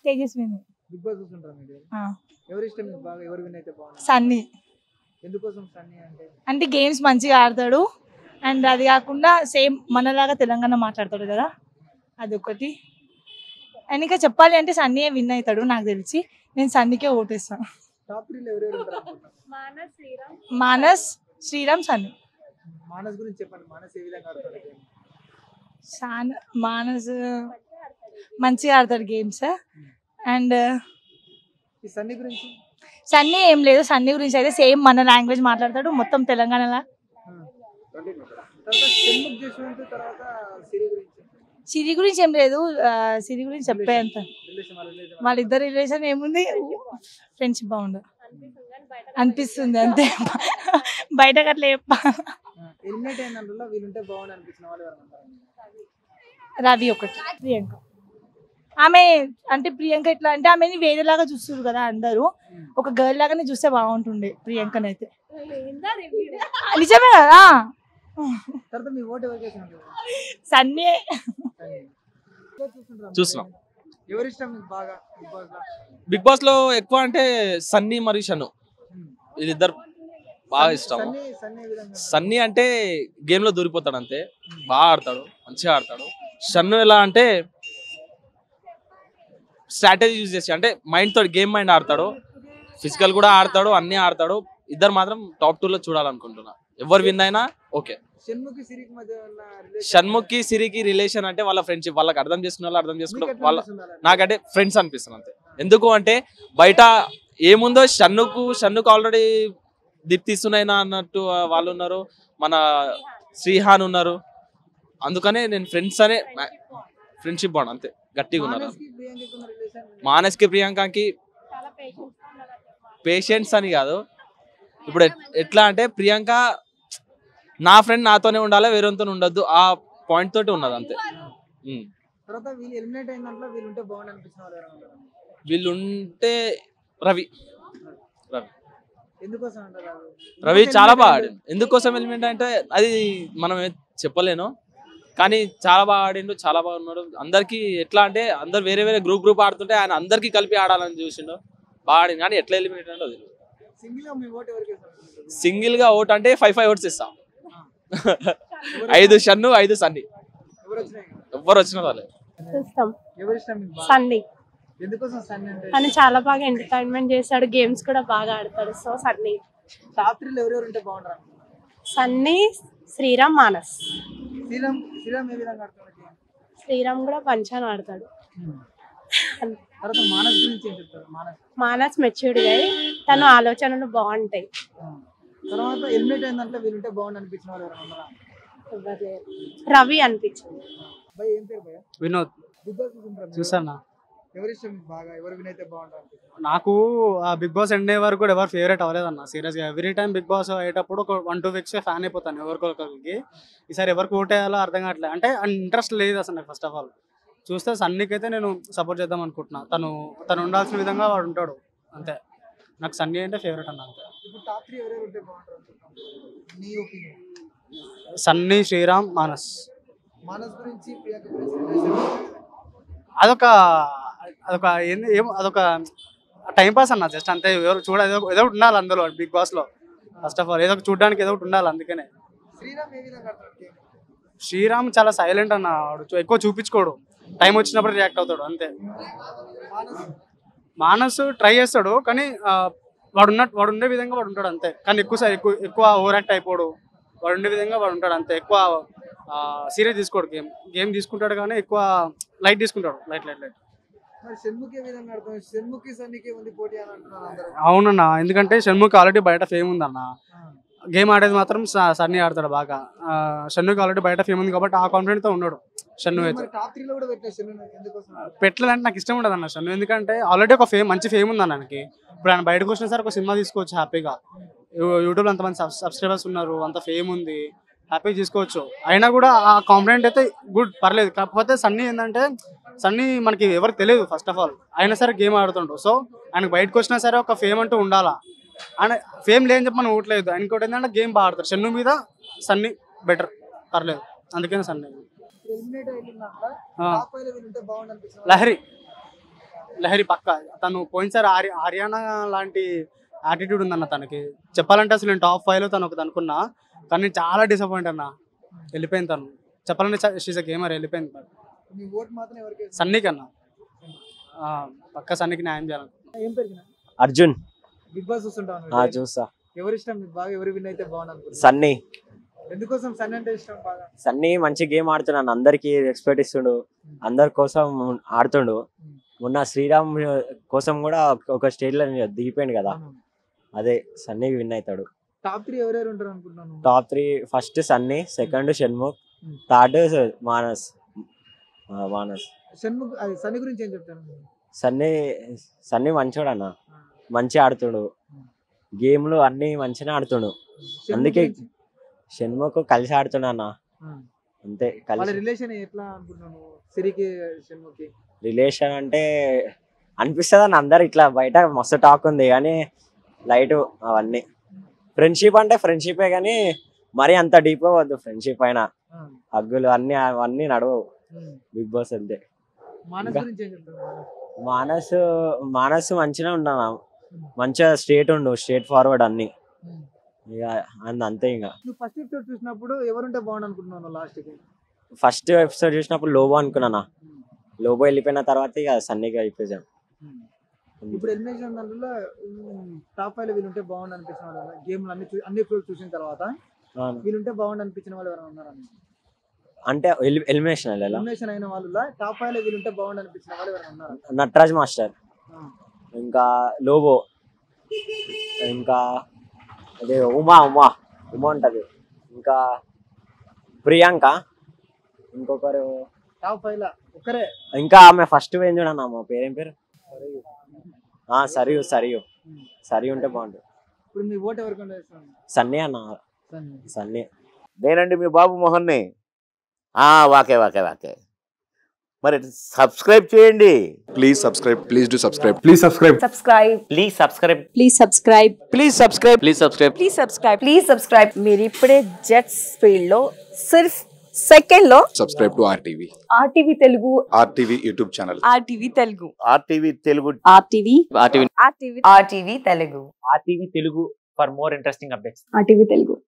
Tejaswini big boss చూస్తుంటారా మీరు ఆ. ఎవరి ఇష్టం మీకు బాగా ఎవరు విన్ అయితే బాగుంది సన్నీ ఎందుకోసం సన్నీ అంటే అంటే గేమ్స్ మంచిగా ఆడతాడు అండ్ అది కాకుండా సేమ్ మనలాగా తెలంగాణ మాట్లాడతాడు కదా అదొకటి అండ్ ఇంకా చెప్పాలి అంటే సన్నీయే విన్ అవుతాడు నాకు తెలిసి నేను సన్నీకే ఓటేస్తాను టాప్ త్రీలో ఎవరెవరు ఉంటారు అనుకుంటున్నారు? మానస్ శ్రీరామ్ సన్నీ మానస్ గురించి చెప్పండి మానస్ ఏ విధంగా ఆడతాడు game? సాన్ మానస్ మంచిగా ఆడతాడు గేమ్స్ అండ్ ఈ సన్నీ గురించి సన్నీ ఏం లేదు సన్నీ గురించి అయితే సేమ్ మన లాంగ్వేజ్ మాట్లాడతాడు మొత్తం తెలంగాణలో ఆ. తర్వాత షణ్ముఖ్ జశ్వంత్ తర్వాత సిరి గురించి సిరి గురించి ఏం లేదు ఆ, సిరి గురించి చెప్పేంత రిలేషన్ వాళ్ళ రిలేషన్ వాళ్ళిద్దరి రిలేషన్ ఏముంది ఫ్రెండ్షిప్ బాగుండు అనిపిస్తుంది అంతే బయటకు అట్లా చెప్ప ఎలిమినేట్ అయిన దాంట్లో వీళ్ళుంటే బాగుంది అనిపించిన వాళ్ళు ఎవరు ఉంటారు రవి ఒకటి ప్రియాంక ఆమె అంటే ప్రియాంక ఎట్లా అంటే ఆమెని వేరేలాగా చూస్తారు కదా అందరూ ఒక గర్ల్ లాగానే చూస్తే బాగుంటుండే ప్రియాంకనైతే నిజమే కదా తర్వాత మీ ఓటు ఎవరికి వేసినారు సన్నీ సన్నీ. ఇంకా చూస్తుంటారా? చూస్తున్నాం. ఎవరి ఇష్టం మీకు బాగా బిగ్ బాస్ లో బిగ్ బాస్ లో ఎక్కువ అంటే సన్నీ మరియు షన్ను వీళ్ళిద్దరు బాగా ఇష్టం సన్నీ సన్నీ ఏ విధంగా ఆడతాడు? సన్నీ అంటే గేమ్ లో దూరిపోతాడు అంతే బాగా ఆడతాడు మంచిగా ఆడతాడు షన్ను ఎలా అంటే స్ట్రాటజీ యూజ్ చేసి అంటే మైండ్ తోటి గేమ్ మైండ్ ఆడతాడు ఫిజికల్ కూడా ఆడతాడు అన్ని ఆడతాడు ఇద్దరు మాత్రం టాప్ టూ లో చూడాలనుకుంటున్నా ఎవరు విన్ అయినా ఓకే షణ్ముఖి సిరికి మధ్య ఉన్న relation షణ్ముఖి సిరికి రిలేషన్ అంటే వాళ్ళ ఫ్రెండ్షిప్ వాళ్ళకి అర్థం చేసుకున్న వాళ్ళు అర్థం మీకు చేసుకున్న ఎట్లా వాళ్ళ అనిపిస్తుంది అలా? నాకంటే ఫ్రెండ్స్ అనిపిస్తుంది అంతే ఎందుకు అంటే బయట ఏముందో షన్నుకు షన్నుకు ఆల్రెడీ దీప్తిస్తున్నాయినా అన్నట్టు వాళ్ళు ఉన్నారు మన శ్రీహాన్ ఉన్నారు అందుకనే నేను ఫ్రెండ్స్ అనే ఫ్రెండ్షిప్ బాండ్ అంతే గట్టిగా ఉన్నారు మానస్కి ప్రియాంకకి ఉన్న relation మానస్కి ప్రియాంకకి పేషెంట్స్ అని కాదు ఇప్పుడు ఎట్- ఎట్లా అంటే ప్రియాంక నా ఫ్రెండ్ నాతోనే ఉండాలి వేరేతో ఉండొద్దు ఆ పాయింట్ తోటి ఉన్నది అంతే ఉమ్. తర్వాత వీళ్ళు ఎలిమినేట్ అయిన దాంట్లో వీళ్ళు ఉంటే బాగుంది అనిపించిన వాళ్ళు ఎవరు ఉంటారు? వీళ్ళు ఉంటే రవి రవి ఎందుకోసం అంటారు వాళ్ళు? రవి ఎందుకు చాలా eliminate బాగా అయ్యారు? ఆడిండు ఎందుకోసం ఎలిమెంట్ అంటే అది మనం ఏ- చెప్పలేను కానీ చాలా బాగా ఆడిండు చాలా బాగా ఉన్నాడు అందరికి ఎట్లా అంటే అందరు వేరే వేరే గ్రూప్ గ్రూప్ ఆడుతుంటే ఆయన అందరికి కలిపి ఆడాలని చూసిండు బాగా ఆడిండు కానీ ఎట్లా ఎలిమినేట్ అంటే అది సింగిల్ గా మీ ఓటు ఎవరికి వేస్తారు? సింగిల్ గా ఓట్ అంటే ఫైవ్ ఫైవ్ ఓట్స్ ఇస్తాం ఐదు షన్ను ఐదు సన్ని ఎవరు వచ్చినాయి ఎవ్వరు వచ్చిన వాళ్ళే చూస్తాం ఎవరి ఇష్టం మీకు బాగా? సన్నీ ఎందుకోసం సన్నీ అంటే తను చాలా బాగా ఎంటర్టైన్మెంట్ చేస్తాడు గేమ్స్ కూడా బాగా ఆడతాడు సో సన్నీ టాప్ త్రీలో ఎవరెవరు ఉంటే బాగుంటారు సన్నీ శ్రీరామ్ మానస్ శ్రీరామ్ శ్రీరామ్ ఏ విధంగా ఆడుతున్నాడు game? శ్రీరామ్ కూడా పంచాన్ ఆడతాడు తర్వాత మానస్ గురించి ఏం చెప్తారు మానస్ మానస్ మెచ్యూర్డ్ అయి తను ఆలోచనలు బాగుంటాయి తర్వాత ఎలిమినేట్ అయిన దాంట్లో వీళ్ళు ఉంటే బాగుంది అనిపించిన వాళ్ళు ఎవరైనా ఉన్నారా ఎవరు లేరు. రవి అనిపించింది భయ్ ఏం పేరు భయ వినోద్ బిగ్ బాస్ చూసుకుంటారా మీరు? చూసానా ఎవరి ఇష్టం మీకు బాగా ఎవరు విన్ అయితే బాగుంటారు అనిపిస్తుంది నాకు ఆ బిగ్ బాస్ ఎండ్ అయ్యే వరకు కూడా ఎవరు ఫేవరెట్ అవ్వలేదన్న సీరియస్గా ఎవ్రీ టైం బిగ్ బాస్ అయ్యేటప్పుడు ఒక వన్ టూ వీక్స్ ఫ్యాన్ అయిపోతాను ఎవరికొకరికి ఈసారి ఎవరికి ఓట్ వేయాలో అర్థం కావట్లేదు అంటే ఇంట్రెస్ట్ లేదు అసలు నాకు ఫస్ట్ ఆఫ్ ఆల్ చూస్తే సన్నీకి అయితే నేను సపోర్ట్ చేద్దాం అనుకుంటున్నా తను తను ఉండాల్సిన విధంగా వాడు ఉంటాడు అంతే నాకు సన్నీ అంటే ఫేవరెట్ అన్న అంతే ఇప్పుడు టాప్ త్రీ ఎవరెవరు ఉంటే బాగుంటారు అనుకుంటున్నాను నీ ఒపీనియన్ సన్నీ శ్రీరామ్ మానస్ మానస్ గురించి ప్రియాంక గురించి relation అదొక అదొక ఏంది ఏం అదొక టైం పాస్ అన్న జస్ట్ అంతే ఎవరు చూడ ఏదో ఏదో ఒకటి ఉండాలి అందులో బిగ్ బాస్ లో ఫస్ట్ ఆఫ్ ఆల్ ఏదో ఒకటి చూడడానికి ఏదో ఒకటి ఉండాలి అందుకనే శ్రీరామ్ ఏ విధంగా ఆడుతున్నాడు game? శ్రీరామ్ చాలా సైలెంట్ అన్న వాడు చూ- ఎక్కువ చూపించుకోడు టైం వచ్చినప్పుడు రియాక్ట్ అవుతాడు అంతే మానస్ మానస్ ట్రై చేస్తాడు కానీ ఆ, వాడు ఉన్న వాడు ఉండే విధంగా వాడు ఉంటాడు అంతే కానీ ఎక్కువ సా- ఎక్కువ ఎక్కువ ఓవర్ యాక్ట్ అయిపోడు వాడు ఉండే విధంగా వాడు ఉంటాడు అంతే ఎక్కువ సీరియస్ తీసుకోడు గేమ్ గేమ్ తీసుకుంటాడు కానీ ఎక్కువ లైట్ తీసుకుంటాడు లైట్ లైట్ లైట్ మరి షణ్ముఖ్ ఏ విధంగా ఆడుతున్నాడు షణ్ముఖి సన్నికి ఉంది పోటీ అని అంటున్నారు అందరూ అవునన్న ఎందుకంటే షణ్ముఖ్ ఆల్రెడీ బయట ఫేమ్ ఉందన్న గేమ్ ఆడేది మాత్రం స- సన్నీ ఆడతాడు బాగా ఆ, షణ్ముఖ్ ఆల్రెడీ బయట ఫేమ్ ఉంది కాబట్టి ఆ కాన్ఫిడెంట్ తో ఉన్నాడు షన్ను అయితే మరి టాప్ త్రీ లో కూడా పెట్టలేదు షణ్ను ఎందుకోసం పెట్టాలంటే నాకు ఇష్టం ఉండదు అన్న షన్ను ఎందుకంటే ఆల్రెడీ ఒక ఫేమ్ మంచి ఫేమ్ ఉంది అన్నకి ఇప్పుడు ఆయన బయటకు వచ్చిన సరే ఒక సినిమా తీసుకోవచ్చు హ్యాపీగా యూట్యూబ్లో అంతమంది సబ్స్క్రైబర్స్ ఉన్నారు అంత ఫేమ్ ఉంది హ్యాపీగా తీసుకోవచ్చు అయినా కూడా ఆ కాన్ఫిడెంట్ అయితే గుడ్ పర్లేదు కాకపోతే సన్నీ ఏంటంటే సన్నీ మనకి ఎవరికి తెలియదు ఫస్ట్ ఆఫ్ ఆల్ అయినా సరే గేమ్ ఆడుతుంటాడు సో ఆయనకు బయటకు వచ్చినా సరే ఒక ఫేమ్ అంటూ ఉండాలా ఆయన ఫేమ్ లేని చెప్పి మనం ఊట్లేదు ఇంకోటి ఏంటంటే గేమ్ బాగా ఆడతాడు షన్ను మీద సన్నీ బెటర్ పర్లేదు అందుకని సన్నీ ఎలిమినేట్ అయిన దాంట్లో ఆ. టాప్ ఫైవ్ లో వీళ్ళు ఉంటే బాగుంది అనిపిస్తుంది లహరి లహరి పక్క తను పోయినసారి ఆర్య హర్యానా లాంటి యాటిట్యూడ్ ఉందన్న తనకి చెప్పాలంటే అసలు నేను టాప్ ఫైవ్ లో తను ఒకటి అనుకున్నా కానీ నేను చాలా డిసప్పాయింట్ అన్న వెళ్ళిపోయింది తను చెప్పాలంటే షీజ్ గేమర్ వెళ్ళిపోయింది మీ ఓట్ మాత్రం ఎవరికి వేస్తారు? సన్నీకి అన్న ఆ, పక్క సన్నీకి న్యాయం చేయాలి ఏం పెరిగిన అర్జున్ బిగ్ బాస్ చూస్తుంటాను ఆ చూస్తా ఎవరి ఇష్టం మీకు బాగా ఎవరు విన్ అయితే బాగుంది అనుకుంటున్నారు సన్నీ ఎందుకోసం సన్ అంటే ఇష్టం బాగా సన్నీ మంచి గేమ్ ఆడుతున్నాడు అందరికి రెస్పెక్ట్ ఇస్తుండు అందరి కోసం ఆడుతుండు మొన్న శ్రీరామ్ కోసం కూడా ఒక స్టేజ్ లో దిగిపోయింది కదా అదే సన్నీ విన్ అవుతాడు టాప్ త్రీ ఎవరెవరు ఉంటారు అనుకుంటున్నాను top three first Sunny second Shanmukh Hmm. Third Manas ఆ, మానస్ షణ్ముఖ్ అది సన్ని గురించి ఏం చెప్తాను సన్నీ సన్నీ మంచోడు అన్న మంచి ఆడుతుడు గేమ్లు అన్ని మంచిగా ఆడుతుండు షణ్ముఖ్ అందుకే గురించి? షణ్ముఖ్ కలిసి ఆడుతున్నా అన్న ఆ. అంతే వాళ్ళ కలిసి రిలేషన్ ఎట్లా అనుకుంటున్నాను సిరికి షణ్ముఖి రిలేషన్ అంటే అనిపిస్తుంది అని అందరు ఇట్లా బయట మస్తు టాక్ ఉంది కానీ లైట్ అవన్నీ ఫ్రెండ్షిప్ అంటే ఫ్రెండ్షిపే కానీ మరీ అంత డీప్ వద్దు ఫ్రెండ్షిప్ అయినా ఆ. హగ్గులు అన్ని అవన్నీ నడవవు ఉమ్. బిగ్ బాస్ అంతే మానస్ ఇంకా? గురించి ఏం చెప్తాను మానస్ మానస్ మంచిగా ఉన్నాను మంచిగా స్ట్రేట్ ఉండు స్ట్రేట్ ఫార్వర్డ్ అన్ని ఇక అంత అంతే ఇంకా నువ్వు ఫస్ట్ ఎపిసోడ్ చూసినప్పుడు ఎవరుంటే బాగుండు అనుకుంటున్నాను లాస్ట్ కి ఫస్ట్ ఎపిసోడ్ చూసినప్పుడు లోబో అనుకున్నానా లోబో వెళ్ళిపోయిన తర్వాత ఇక సన్నీగా అయిపోయాను ఇప్పుడు ఎలిమినేషన్ దాంట్లో టాప్ ఫైవ్ లో వీళ్ళుంటే బాగుండు అనిపించిన వాళ్ళు గేమ్ అన్ని చూ- అన్ని ఎపిసోడ్ చూసిన తర్వాత వీళ్ళుంటే బాగుండు అనిపించిన వాళ్ళు ఎవరైనా ఉన్నారా అంటే ఎలిమినేషన్ వెళ్ళా ఎలిమినేషన్ అయిన వాళ్ళు టాప్ ఫైవ్ లో వీళ్ళుంటే బాగుండు అనిపించిన వాళ్ళు ఎవరైనా ఉన్నారా నటరాజ్ మాస్టర్ ఆ. ఇంకా లోబో ఇంకా అదే ఉమా ఉమా ఉమా ఉంటది ఇంకా ప్రియాంక ఇంకొకరు టాప్ ఫైవ్ లా ఒక్కరే ఇంకా ఆమె ఫస్ట్ పోయింది చూడన్న మా పేరేం పేరు ఆ సరియు సరియు సరియు ఉంటే బాగుంటుంది ఇప్పుడు మీ ఓట్ ఎవరికి వేస్తాను సన్నీ అన్న సన్నీ నేనండి మీ బాబు మోహన్ని ఆ, వాకే వాకే వాకే మరి సబ్స్క్రైబ్ చేయండి Please subscribe. Please do subscribe. Please subscribe. subscribe please subscribe please subscribe please subscribe please subscribe please subscribe please subscribe మీరు ఇప్పుడే జెట్స్ ఫీల్డ్ లో సిర్ఫ్ సెకండ్ లో Subscribe to RTV. RTV Telugu RTV YouTube channel. RTV Telugu RTV Telugu RTV RTV RTV RTV Telugu RTV Telugu for more interesting updates. RTV Telugu